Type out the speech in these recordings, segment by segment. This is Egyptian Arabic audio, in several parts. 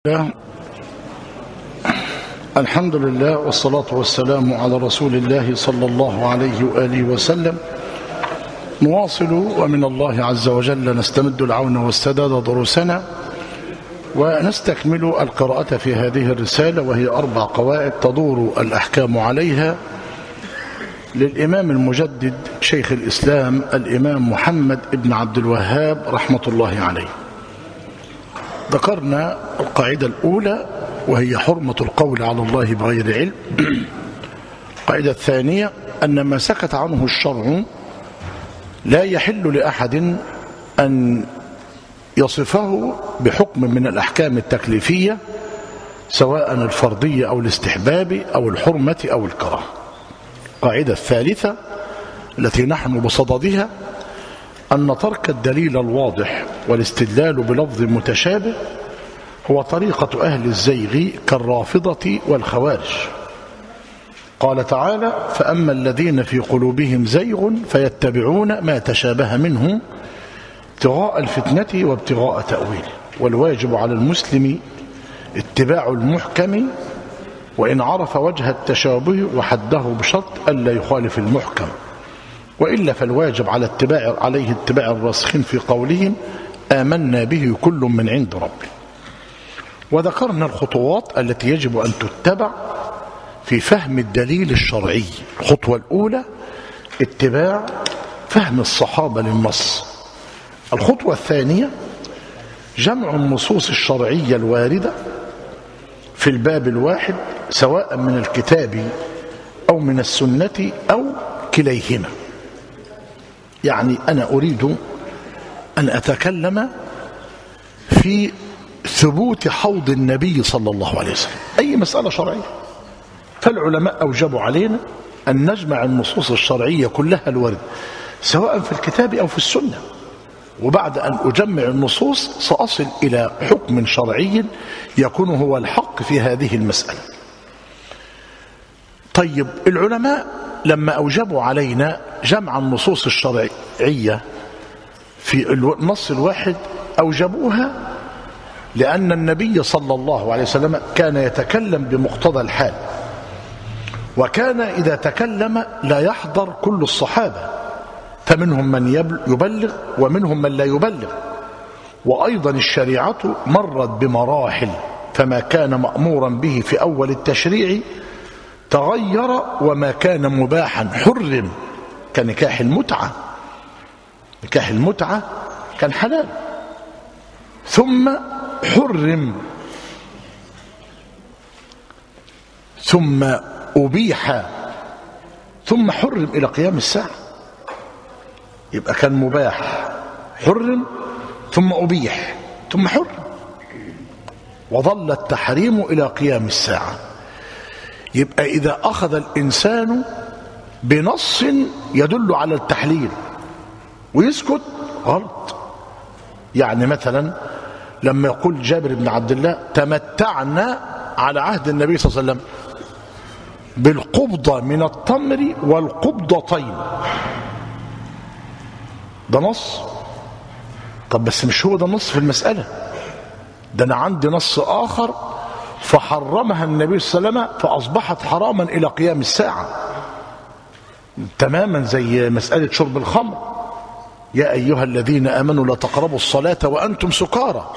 الله الحمد لله والصلاة والسلام على رسول الله صلى الله عليه وآله وسلم نواصل ومن الله عز وجل نستمد العون والسداد دروسنا ونستكمل القراءة في هذه الرسالة وهي أربع قواعد تدور الأحكام عليها للإمام المجدد شيخ الإسلام الإمام محمد بن عبد الوهاب رحمة الله عليه ذكرنا القاعدة الأولى وهي حرمة القول على الله بغير علم القاعدة الثانية أن ما سكت عنه الشرع لا يحل لأحد أن يصفه بحكم من الأحكام التكليفية سواء الفرضية أو الاستحباب أو الحرمة أو الكراهة القاعدة الثالثة التي نحن بصددها أن ترك الدليل الواضح والاستدلال بلفظ متشابه هو طريقة أهل الزيغ كالرافضة والخوارج قال تعالى فأما الذين في قلوبهم زيغ فيتبعون ما تشابه منه ابتغاء الفتنة وابتغاء تأويله والواجب على المسلم اتباع المحكم وإن عرف وجه التشابه وحده بشرط ألا يخالف المحكم وإلا فالواجب على اتباع عليه اتباع الراسخين في قولهم آمنا به كل من عند ربه وذكرنا الخطوات التي يجب أن تتبع في فهم الدليل الشرعي الخطوة الأولى اتباع فهم الصحابة للنص الخطوة الثانية جمع النصوص الشرعية الواردة في الباب الواحد سواء من الكتاب أو من السنة أو كليهما يعني أنا أريد أن أتكلم في ثبوت حوض النبي صلى الله عليه وسلم أي مسألة شرعية فالعلماء أوجبوا علينا أن نجمع النصوص الشرعية كلها الورد سواء في الكتاب أو في السنة وبعد أن أجمع النصوص سأصل إلى حكم شرعي يكون هو الحق في هذه المسألة طيب العلماء لما أوجبوا علينا جمع النصوص الشرعية في النص الواحد أوجبوها لأن النبي صلى الله عليه وسلم كان يتكلم بمقتضى الحال وكان إذا تكلم لا يحضر كل الصحابة فمنهم من يبلغ ومنهم من لا يبلغ وأيضا الشريعة مرت بمراحل فما كان مأمورا به في أول التشريع تغير وما كان مباحا حرم كنكاح المتعة نكاح المتعة كان حلال ثم حرم ثم أبيح ثم حرم إلى قيام الساعة يبقى كان مباح حرم ثم أبيح ثم حرم وظل التحريم إلى قيام الساعة يبقى إذا أخذ الإنسان بنص يدل على التحليل ويسكت غلط يعني مثلا لما يقول جابر بن عبد الله تمتعنا على عهد النبي صلى الله عليه وسلم بالقبضة من التمر والقبضتين ده نص طب بس مش هو ده النص في المسألة ده أنا عندي نص آخر فحرمها النبي صلى الله عليه وسلم فأصبحت حراما إلى قيام الساعة تماما زي مسألة شرب الخمر يا أيها الذين آمنوا لا تقربوا الصلاة وأنتم سكارى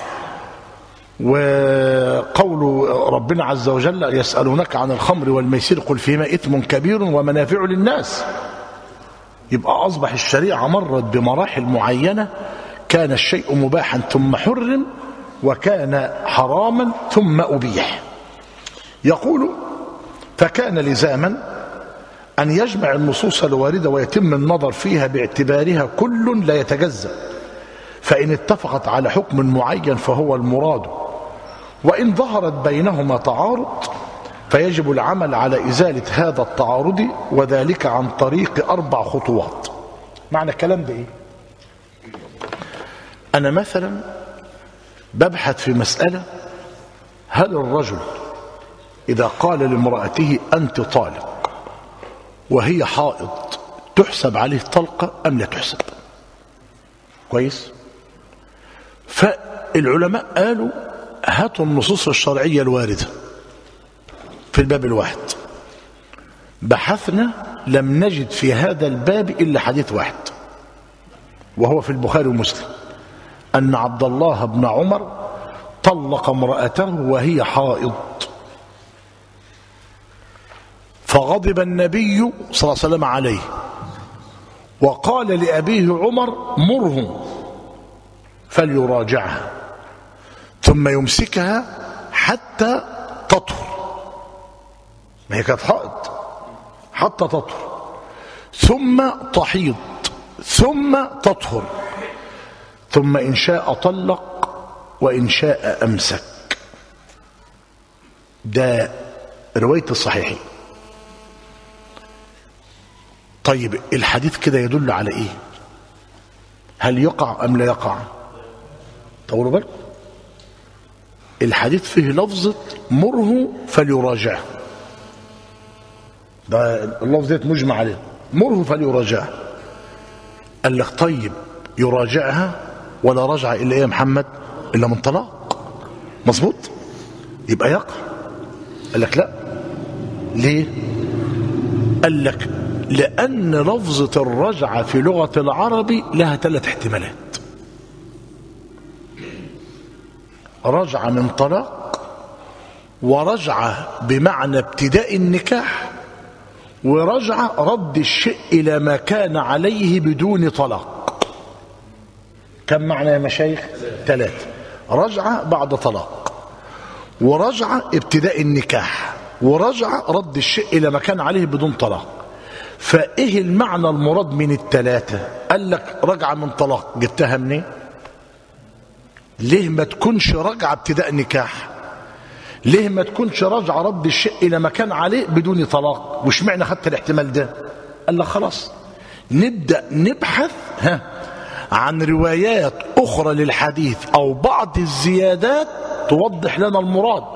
وقول ربنا عز وجل يسألونك عن الخمر والميسير قل فيما إثم كبير ومنافع للناس يبقى أصبح الشريعة مرت بمراحل معينة كان الشيء مباحا ثم حرم وكان حراما ثم أبيح يقول فكان لزاما أن يجمع النصوص الواردة ويتم النظر فيها باعتبارها كل لا يتجزأ فإن اتفقت على حكم معين فهو المراد وإن ظهرت بينهما تعارض فيجب العمل على إزالة هذا التعارض وذلك عن طريق أربع خطوات معنى الكلام ده إيه؟ أنا مثلا ببحث في مسألة هل الرجل إذا قال لامرأته أنت طالق وهي حائض تحسب عليه طلقة أم لا تحسب كويس فالعلماء قالوا هاتوا النصوص الشرعية الواردة في الباب الواحد بحثنا لم نجد في هذا الباب إلا حديث واحد وهو في البخاري ومسلم أن عبد الله بن عمر طلق امرأته وهي حائض فغضب النبي صلى الله عليه وسلم عليه وقال لأبيه عمر مره فليراجعها ثم يمسكها حتى تطهر ما هي كانت حائض حتى تطهر ثم تحيض ثم تطهر ثم إن شاء طلق وإن شاء أمسك ده رواية الصحيحين طيب الحديث كده يدل على ايه هل يقع ام لا يقع طولوا بالكم الحديث فيه لفظة مره فليراجعه ده اللفظ ديت مجمع عليه مره فليراجعه قال لك طيب يراجعها ولا رجع الا ايه يا محمد الا من طلاق مظبوط يبقى يقع قال لك لا ليه قال لك لأن لفظة الرجعة في لغة العرب لها ثلاث احتمالات رجعة من طلاق ورجعة بمعنى ابتداء النكاح ورجعة رد الشيء إلى ما كان عليه بدون طلاق كم معنى يا مشايخ ثلاثة رجعة بعد طلاق ورجعة ابتداء النكاح ورجعة رد الشيء إلى ما كان عليه بدون طلاق فايه المعنى المراد من الثلاثة قال لك رجعة من طلاق جبتها منين ليه ما تكونش رجعة ابتداء نكاح ليه ما تكونش رجعة رد الشيء الى ما كان عليه بدون طلاق وش معنى خدت الاحتمال ده قال لك خلاص نبدأ نبحث ها عن روايات اخرى للحديث او بعض الزيادات توضح لنا المراد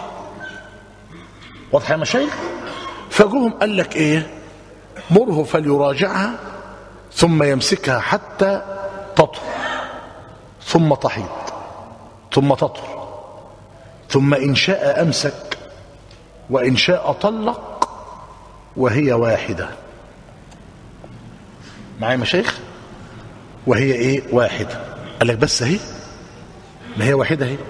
واضح يا مشايخ فجوهم قال لك ايه مره فليراجعها ثم يمسكها حتى تطهر ثم تحيض ثم تطهر ثم إن شاء أمسك وإن شاء طلق وهي واحدة معايا مشايخ وهي ايه واحدة قال لك بس اهي ما هي واحدة اهي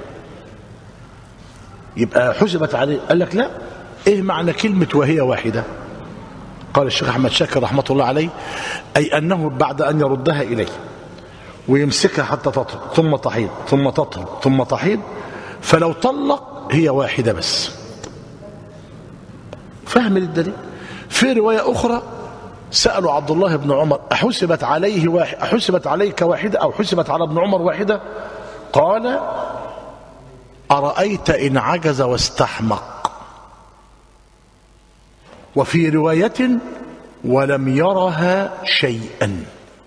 يبقى حسبت عليه قال لك لا ايه معنى كلمة وهي واحدة قال الشيخ احمد شاكر رحمه الله عليه اي انه بعد ان يردها اليه ويمسكها حتى تطهر ثم تحيض ثم تطهر ثم تحيض فلو طلق هي واحده بس فهم للدليل في روايه اخرى سالوا عبد الله بن عمر احسبت عليه واحد احسبت عليك واحده او حسبت على ابن عمر واحده قال ارايت ان عجز واستحمق وفي رواية ولم يرها شيئا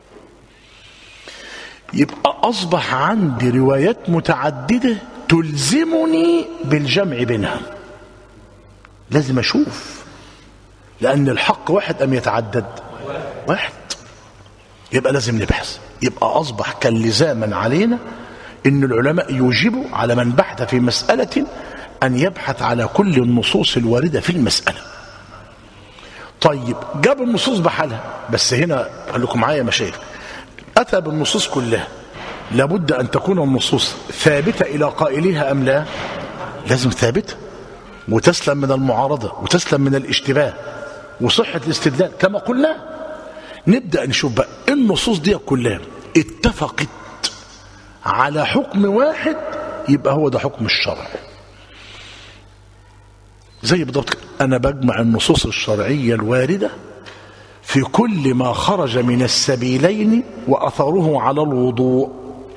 يبقى أصبح عندي روايات متعددة تلزمني بالجمع بينها لازم أشوف لأن الحق واحد أم يتعدد واحد يبقى لازم نبحث يبقى أصبح كان لزاما علينا إن العلماء يوجبوا على من بحث في مسألة أن يبحث على كل النصوص الواردة في المسألة طيب جاب النصوص بحالها بس هنا قال لكم معايا يا مشايخ اتى بالنصوص كلها لابد ان تكون النصوص ثابته الى قائلها ام لا لازم ثابته وتسلم من المعارضه وتسلم من الاشتباه وصحه الاستدلال كما قلنا نبدا نشوف بقى النصوص دي كلها اتفقت على حكم واحد يبقى هو ده حكم الشرع زي بالضبط أنا بجمع النصوص الشرعية الواردة في كل ما خرج من السبيلين وأثره على الوضوء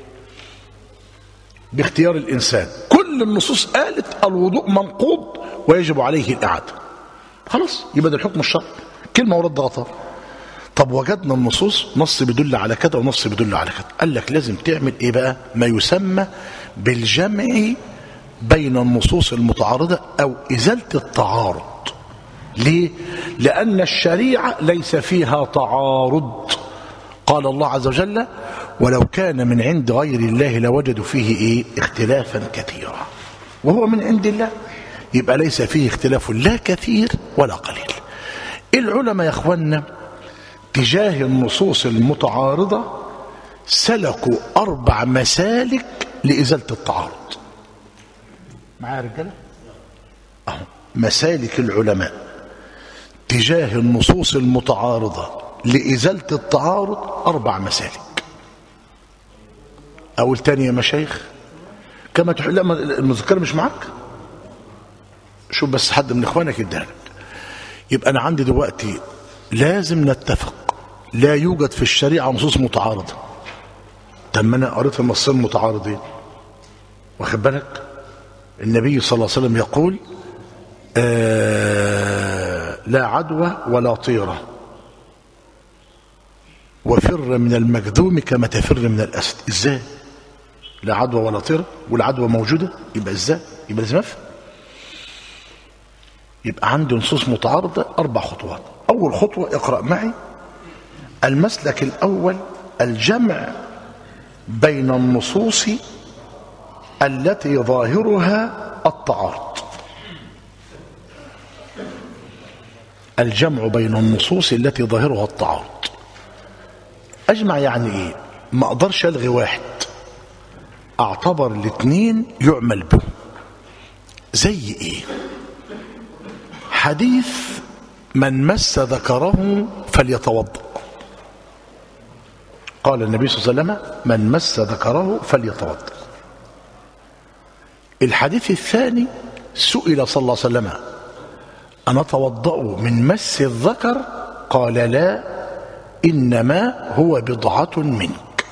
باختيار الإنسان كل النصوص قالت الوضوء منقوض ويجب عليه الإعادة خلاص يبقى ده الحكم الشرعي كلمة ورد غطار طب وجدنا النصوص نص بيدل على كده ونص بيدل على كده قال لك لازم تعمل ايه بقى ما يسمى بالجمع بين النصوص المتعارضة أو إزالة التعارض ليه؟ لأن الشريعة ليس فيها تعارض قال الله عز وجل ولو كان من عند غير الله لوجدوا فيه إيه؟ اختلافا كثيرا وهو من عند الله يبقى ليس فيه اختلاف لا كثير ولا قليل العلماء يا اخوانا تجاه النصوص المتعارضة سلكوا أربع مسالك لإزالة التعارض معايا يا رجاله أهو مسالك العلماء تجاه النصوص المتعارضة لإزالة التعارض أربع مسالك أول تاني يا مشايخ كما تحل لا المذكرة مش معاك شوف بس حد من إخوانك يديها يبقى أنا عندي دلوقتي لازم نتفق لا يوجد في الشريعة نصوص متعارضة طب ما أنا قريت النصين متعارضين واخد بالك النبي صلى الله عليه وسلم يقول آه لا عدوى ولا طيرة وفر من المكذوم كما تفر من الأسد ازاي لا عدوى ولا طيرة والعدوى موجودة يبقى ازاي يبقى لازم افهم يبقى عندي نصوص متعارضة أربع خطوات أول خطوة اقرأ معي المسلك الأول الجمع بين النصوص التي ظاهرها التعارض الجمع بين النصوص التي ظاهرها التعارض أجمع يعني إيه ما أقدرش ألغي واحد أعتبر الاثنين يعمل به زي إيه حديث من مس ذكره فليتوضأ قال النبي صلى الله عليه وسلم من مس ذكره فليتوضأ الحديث الثاني سئل صلى الله عليه وسلم أنا توضأ من مس الذكر قال لا إنما هو بضعة منك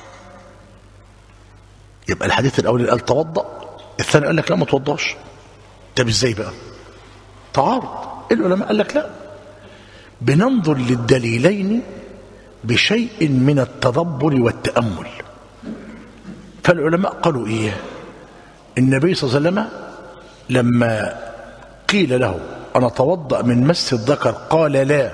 يبقى الحديث الأول قال توضأ الثاني قال لك لا ما توضاش طب ازاي بقى تعارض العلماء قال لك لا بننظر للدليلين بشيء من التدبر والتأمل فالعلماء قالوا إيه النبي صلى الله عليه وسلم لما قيل له أنا توضأ من مس الذكر قال لا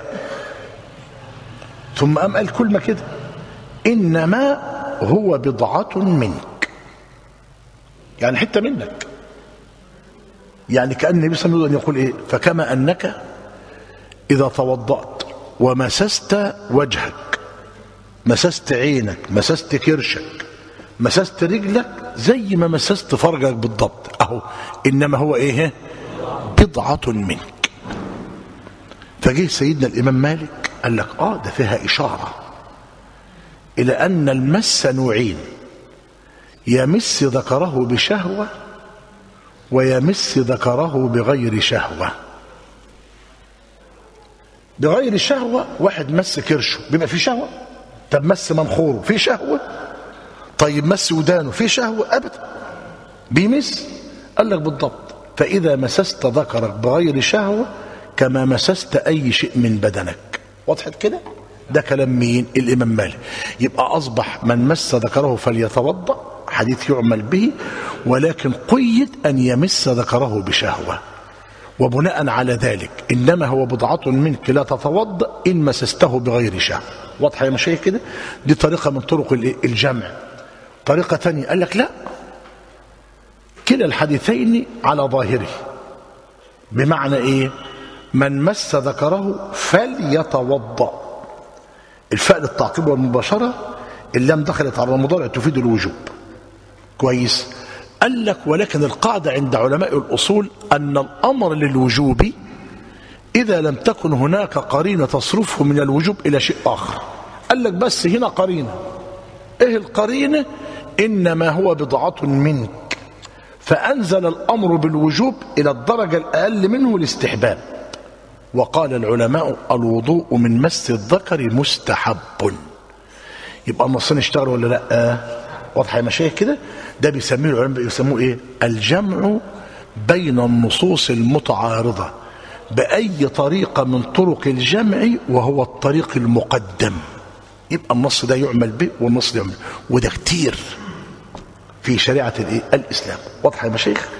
ثم قام قال كلمة كده إنما هو بضعة منك يعني حتة منك يعني كأن النبي صلى الله عليه وسلم يقول إيه فكما أنك إذا توضأت ومسست وجهك مسست عينك مسست كرشك مسست رجلك زي ما مسست فرجك بالضبط اهو انما هو ايه بضعة منك فجه سيدنا الامام مالك قال لك اه ده فيها اشارة الى ان المس نوعين يمس ذكره بشهوة ويمس ذكره بغير شهوة بغير شهوة واحد مس كرشه بيبقى في شهوة طب مس منخوره في شهوة طيب مس ودانه في شهوة أبدا بيمس قال لك بالضبط فإذا مسست ذكرك بغير شهوة كما مسست أي شيء من بدنك وضحت كده ده كلام مين الإمام مالك يبقى أصبح من مس ذكره فليتوضأ حديث يعمل به ولكن قيد أن يمس ذكره بشهوة وبناء على ذلك إنما هو بضعة منك لا تتوضأ إن مسسته بغير شهوة واضحة يا مشايخ كده دي طريقة من طرق الجمع طريقة ثانية قال لك لا كلا الحديثين على ظاهره بمعنى ايه من مس ذكره فليتوضا الفاء للتعقيب والمباشرة اللام دخلت على المضارع تفيد الوجوب كويس قال لك ولكن القاعدة عند علماء الأصول أن الأمر للوجوب إذا لم تكن هناك قرينة تصرفه من الوجوب إلى شيء آخر قال لك بس هنا قرينة إيه القرينة إنما هو بضعة منك فأنزل الأمر بالوجوب إلى الدرجة الأقل منه الاستحباب وقال العلماء الوضوء من مس الذكر مستحب يبقى النصين اشتغلوا ولا لا واضحه يا مشايخ كده ده بيسميه العلماء بيسموه ايه الجمع بين النصوص المتعارضه باي طريقه من طرق الجمع وهو الطريق المقدم يبقى النص ده يعمل به والنص ده يعمل وده كتير في شريعه الايه الاسلام واضحه يا مشايخ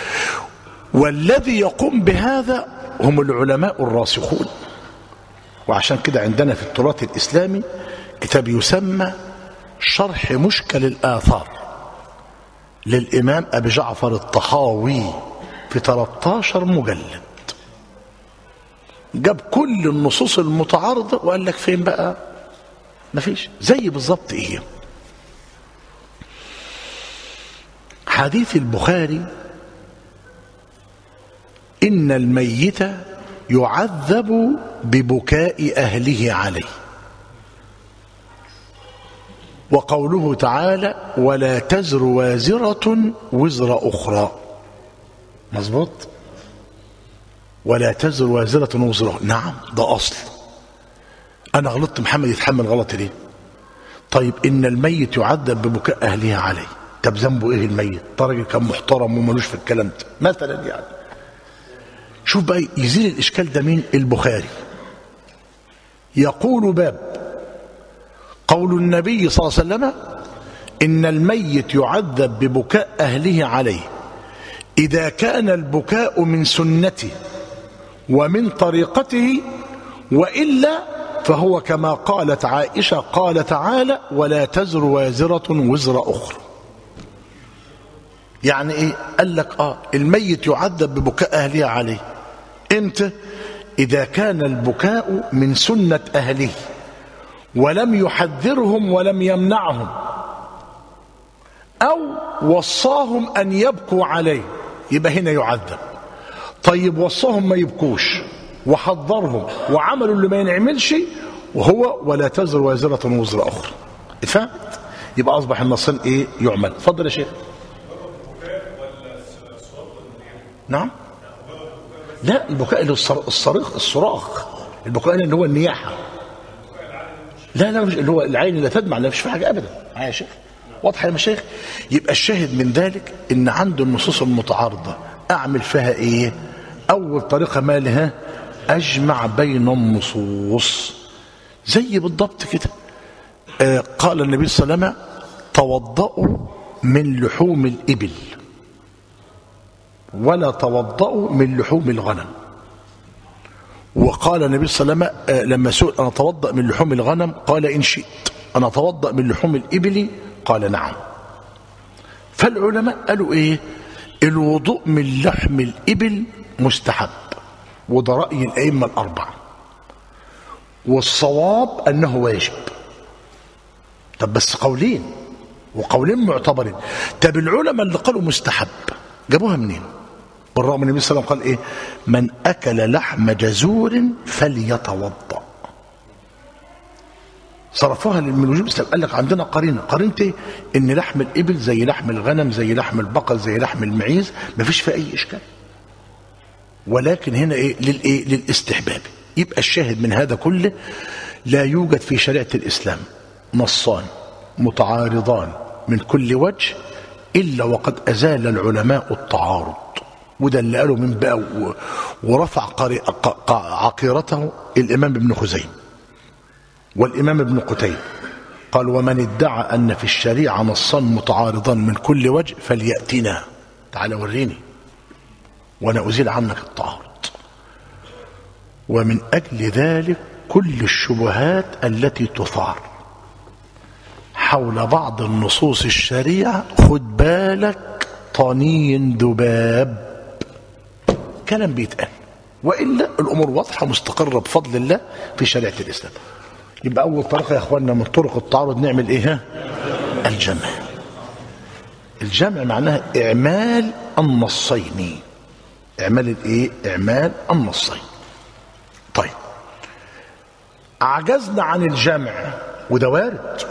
والذي يقوم بهذا هم العلماء الراسخون وعشان كده عندنا في التراث الاسلامي كتاب يسمى شرح مشكل الآثار للإمام أبي جعفر الطحاوي في 13 مجلد جاب كل النصوص المتعارضة وقال لك فين بقى مفيش زي بالظبط ايه حديث البخاري إن الميت يعذب ببكاء أهله عليه وقوله تعالى ولا تزر وازرة وزر أخرى مظبوط ولا تزر وازرة وزر أخرى نعم ده أصل أنا غلطت محمد يتحمل غلط ليه طيب إن الميت يعذب ببكاء أهله عليه طب ذنبه إيه الميت ده راجل كان محترم وملوش في الكلام ده مثلا يعني شوف بقى يزيل الإشكال ده مين البخاري يقول باب قول النبي صلى الله عليه وسلم إن الميت يعذب ببكاء أهله عليه إذا كان البكاء من سنته ومن طريقته وإلا فهو كما قالت عائشة قال تعالى ولا تزر وازرة وزر أخرى يعني إيه قال لك آه الميت يعذب ببكاء أهله عليه إمتى إذا كان البكاء من سنة أهله ولم يحذرهم ولم يمنعهم أو وصاهم أن يبكوا عليه يبقى هنا يعذب طيب وصاهم ما يبكوش وحذرهم وعملوا اللي ما ينعملش وهو ولا تزر وازرة وزر أخرى اتفهمت يبقى أصبح النصين إيه يعمل اتفضل يا شيخ نعم لا البكاء اللي الصر- الصريخ الصراخ البكاء اللي هو النياحه لا لا مش اللي هو العين لا تدمع لا مش في حاجه ابدا معايا يا شيخ واضحه يا مشايخ يبقى الشاهد من ذلك ان عنده النصوص المتعارضه اعمل فيها ايه اول طريقه مالها اجمع بين النصوص زي بالضبط كده آه قال النبي صلى الله عليه وسلم توضأوا من لحوم الإبل ولا توضأوا من لحوم الغنم وقال النبي صلى الله عليه وسلم آه، لما سئل أنا أتوضأ من لحوم الغنم قال إن شئت أنا أتوضأ من لحوم الإبل قال نعم فالعلماء قالوا إيه الوضوء من لحم الإبل مستحب وده رأي الأئمة الأربعة والصواب أنه واجب طب بس قولين وقولين معتبرين طب العلماء اللي قالوا مستحب جابوها منين بالرغم ان النبي صلى الله عليه وسلم قال ايه من اكل لحم جزور فليتوضا صرفوها من وجوب الاسلام قال لك عندنا قرينه قرينه ايه ان لحم الابل زي لحم الغنم زي لحم البقر زي لحم المعيز ما فيش فيه اي اشكال ولكن هنا ايه للايه للاستحباب يبقى الشاهد من هذا كله لا يوجد في شريعه الاسلام نصان متعارضان من كل وجه الا وقد ازال العلماء التعارض وده اللي قالوا من بقى و- ورفع قري- ق- ق- عقيرته الامام ابن خزيمه والامام ابن قتيبه قال ومن ادعى ان في الشريعه نصان متعارضان من كل وجه فلياتنا تعال وريني وانا ازيل عنك التعارض ومن اجل ذلك كل الشبهات التي تثار حول بعض النصوص الشريعه خد بالك طنين ذباب كلام بيتقال والا الامور واضحه مستقره بفضل الله في شريعه الاسلام يبقى اول طريقه يا اخواننا من طرق التعارض نعمل ايه ها؟ الجمع الجمع معناها اعمال النصين اعمال الايه اعمال النصين طيب عجزنا عن الجمع وده وارد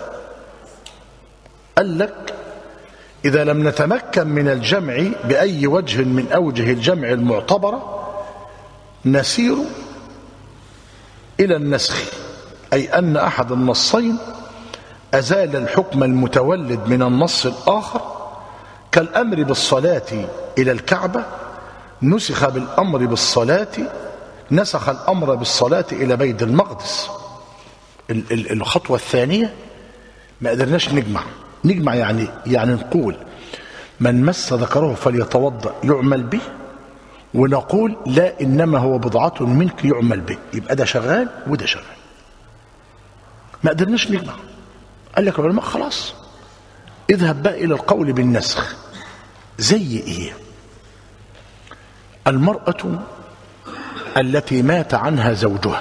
قال لك إذا لم نتمكن من الجمع بأي وجه من أوجه الجمع المعتبرة نسير إلى النسخ أي أن أحد النصين أزال الحكم المتولد من النص الآخر كالأمر بالصلاة إلى الكعبة نسخ بالأمر بالصلاة نسخ الأمر بالصلاة إلى بيت المقدس ال- ال- الخطوة الثانية ما قدرناش نجمع نجمع يعني يعني نقول من مس ذكره فليتوضا يعمل به ونقول لا انما هو بضعه منك يعمل به يبقى ده شغال وده شغال ما قدرناش نجمع قال لك العلماء خلاص اذهب بقى الى القول بالنسخ زي ايه المرأة التي مات عنها زوجها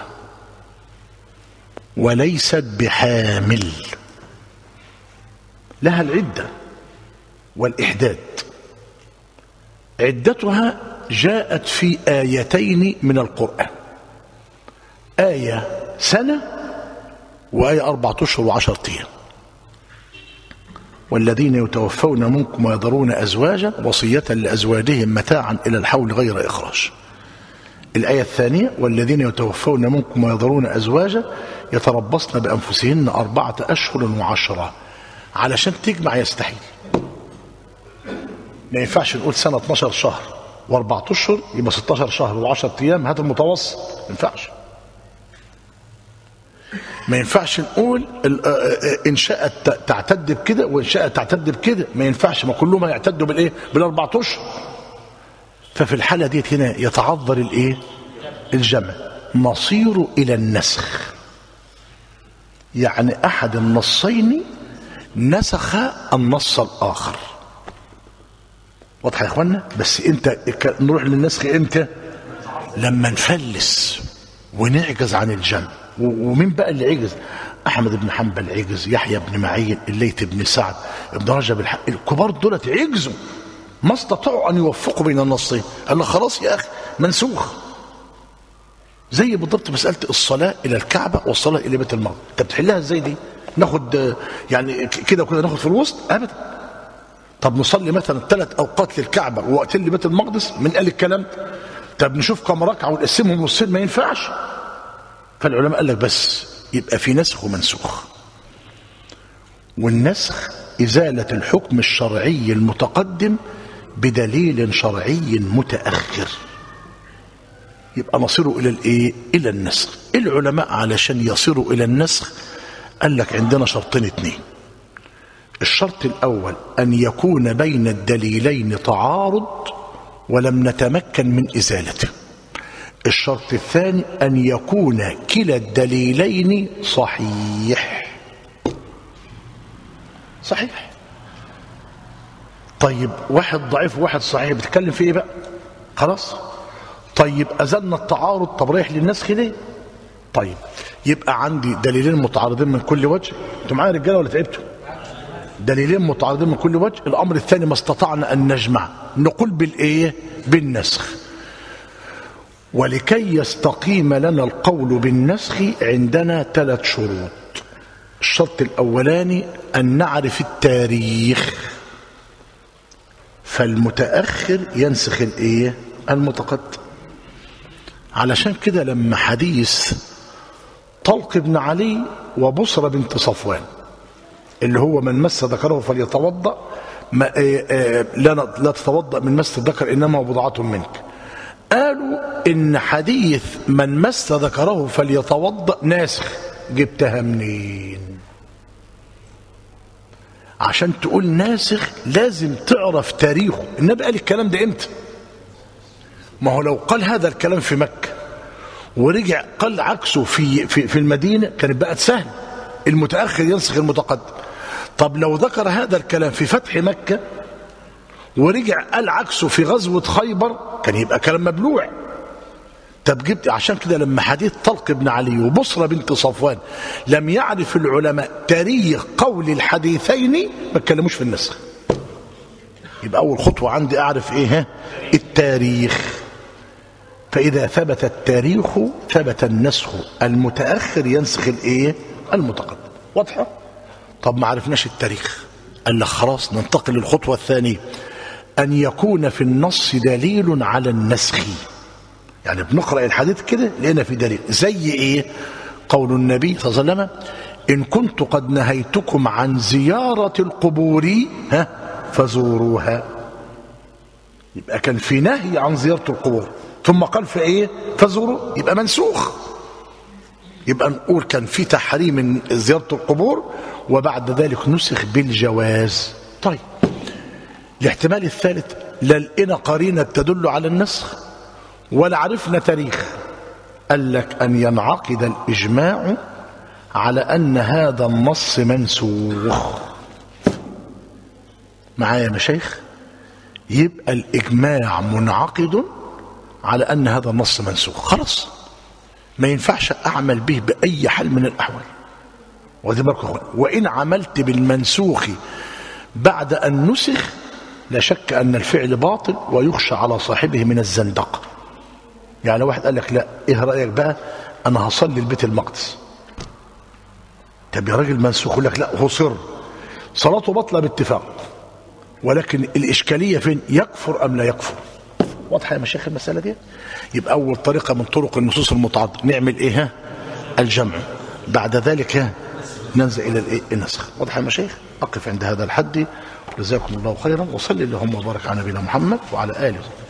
وليست بحامل لها العدة والإحداد عدتها جاءت في آيتين من القرآن آية سنة وآية أربعة أشهر وعشرة أيام والذين يتوفون منكم ويذرون أزواجا وصية لأزواجهم متاعا إلى الحول غير إخراج الآية الثانية والذين يتوفون منكم ويذرون أزواجا يتربصن بأنفسهن أربعة أشهر وعشرة علشان تجمع يستحيل ما ينفعش نقول سنة 12 شهر واربعة اشهر يبقى 16 شهر و10 ايام هذا المتوسط ما ينفعش ما ينفعش نقول ان شاءت تعتد بكده وان شاءت تعتد بكده ما ينفعش ما كلهم يعتدوا بالايه بالاربع اشهر ففي الحاله ديت هنا يتعذر الايه الجمع نصير الى النسخ يعني احد النصين نسخ النص الاخر واضح يا اخوانا بس انت نروح للنسخ امتى لما نفلس ونعجز عن الجمع ومين بقى اللي عجز احمد بن حنبل عجز يحيى بن معين الليث بن سعد ابن رجب الحق الكبار دولت عجزوا ما استطاعوا ان يوفقوا بين النصين قال له خلاص يا اخي منسوخ زي بالضبط مساله الصلاه الى الكعبه والصلاه الى بيت المقدس انت بتحلها ازاي دي ناخد يعني كده وكده ناخد في الوسط ابدا طب نصلي مثلا ثلاث اوقات للكعبه ووقتين لبيت المقدس من قال الكلام طب نشوف كم ركعه ونقسمهم نصين ما ينفعش فالعلماء قال لك بس يبقى في نسخ ومنسوخ والنسخ ازاله الحكم الشرعي المتقدم بدليل شرعي متاخر يبقى نصير الى الايه الى النسخ العلماء علشان يصيروا الى النسخ قال لك عندنا شرطين اتنين الشرط الأول أن يكون بين الدليلين تعارض ولم نتمكن من إزالته الشرط الثاني أن يكون كلا الدليلين صحيح صحيح طيب واحد ضعيف وواحد صحيح بتتكلم في ايه بقى خلاص طيب أزلنا التعارض طب رايح للنسخ ليه طيب يبقى عندي دليلين متعارضين من كل وجه انتوا معايا رجاله ولا تعبتوا دليلين متعارضين من كل وجه الامر الثاني ما استطعنا ان نجمع نقول بالايه بالنسخ ولكي يستقيم لنا القول بالنسخ عندنا ثلاث شروط الشرط الاولاني ان نعرف التاريخ فالمتاخر ينسخ الايه المتقدم علشان كده لما حديث طلق بن علي وبصرة بنت صفوان اللي هو من مس ذكره فليتوضا ما لا لا تتوضا من مس الذكر انما هو بضعه منك قالوا ان حديث من مس ذكره فليتوضا ناسخ جبتها منين عشان تقول ناسخ لازم تعرف تاريخه النبي قال الكلام ده امتى ما هو لو قال هذا الكلام في مكه ورجع قال عكسه في في في المدينه كانت بقت سهل المتاخر ينسخ المتقدم طب لو ذكر هذا الكلام في فتح مكة ورجع قال عكسه في غزوة خيبر كان يبقى كلام مبلوع طب جبت عشان كده لما حديث طلق بن علي وبصرة بنت صفوان لم يعرف العلماء تاريخ قول الحديثين ما اتكلموش في النسخ يبقى أول خطوة عندي أعرف إيه التاريخ فإذا ثبت التاريخ ثبت النسخ المتأخر ينسخ الإيه المتقدم واضحة طب ما عرفناش التاريخ قال لك خلاص ننتقل للخطوة الثانية أن يكون في النص دليل على النسخ يعني بنقرأ الحديث كده لقينا في دليل زي إيه قول النبي صلى الله عليه وسلم إن كنت قد نهيتكم عن زيارة القبور ها فزوروها يبقى كان في نهي عن زيارة القبور ثم قال في ايه فزوروا يبقى منسوخ يبقى نقول كان في تحريم زيارة القبور وبعد ذلك نسخ بالجواز طيب الاحتمال الثالث لا لقينا قرينة تدل على النسخ ولا عرفنا تاريخ قال لك أن ينعقد الإجماع على أن هذا النص منسوخ معايا يا مشايخ يبقى الإجماع منعقد على أن هذا النص منسوخ خلاص ما ينفعش أعمل به بأي حال من الأحوال ودي مركز وإن عملت بالمنسوخ بعد أن نسخ لا شك أن الفعل باطل ويخشى على صاحبه من الزندقة يعني واحد قال لك لا إيه رأيك بقى أنا هصلي البيت المقدس طب يا راجل منسوخ يقول لك لا هو صر صلاته بطلة باتفاق ولكن الإشكالية فين يكفر أم لا يكفر واضحة يا مشايخ المسألة دي يبقى أول طريقة من طرق النصوص المتعددة نعمل إيه ها الجمع بعد ذلك ها ننزل إلى الإيه النسخ واضحة يا مشايخ أقف عند هذا الحد جزاكم الله خيرا وصلي اللهم وبارك على نبينا محمد وعلى آله